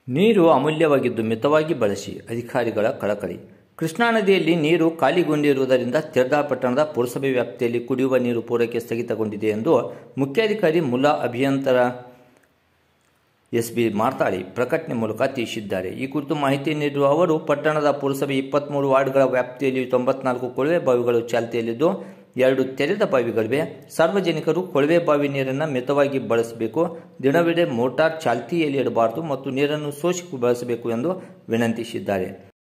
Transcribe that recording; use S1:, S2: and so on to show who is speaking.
S1: ನೀರು ಅಮೂಲ್ಯವಾಗಿದ್ದು ಮಿತವಾಗಿ ಬಳಸಿ ಅಧಿಕಾರಿಗಳ ಕಳಕಳಿ ಕೃಷ್ಣಾ ನದಿಯಲ್ಲಿ ನೀರು ಖಾಲಿಗೊಂಡಿರುವುದರಿಂದ ತೆರ್ದಾ ಪಟ್ಟಣದ ಪುರಸಭೆ ವ್ಯಾಪ್ತಿಯಲ್ಲಿ ಕುಡಿಯುವ ನೀರು ಪೂರೈಕೆ ಸ್ಥಗಿತಗೊಂಡಿದೆ ಎಂದು ಮುಖ್ಯಾಧಿಕಾರಿ ಮುಲ್ಲಾ ಅಭಿಯಂತರ ಎಸ್ ಬಿ ಮಾರ್ತಾಳಿ ಪ್ರಕಟಣೆ ಮೂಲಕ ತಿಳಿಸಿದ್ದಾರೆ ಈ ಕುರಿತು ಮಾಹಿತಿ ನೀಡಿರುವ ಅವರು ಪಟ್ಟಣದ ಪುರಸಭೆ ಇಪ್ಪತ್ತ್ಮೂರು ವಾರ್ಡ್ಗಳ ವ್ಯಾಪ್ತಿಯಲ್ಲಿ ತೊಂಬತ್ನಾಲ್ಕು ಕೊಳವೆ ಬಾವಿಗಳು ಚಾಲ್ತಿಯಲ್ಲಿದ್ದು ಎರಡು ತೆರೆದ ಬಾವಿಗಳಿವೆ ಸಾರ್ವಜನಿಕರು ಕೊಳವೆ ಬಾವಿ ನೀರನ್ನು ಮಿತವಾಗಿ ಬಳಸಬೇಕು ದಿನವಿಡೀ ಮೋಟಾರ್ ಚಾಲ್ತಿಯಲ್ಲಿ ಇಡಬಾರದು ಮತ್ತು ನೀರನ್ನು ಸೋಸಿ ಬಳಸಬೇಕು ಎಂದು ವಿನಂತಿಸಿದ್ದಾರೆ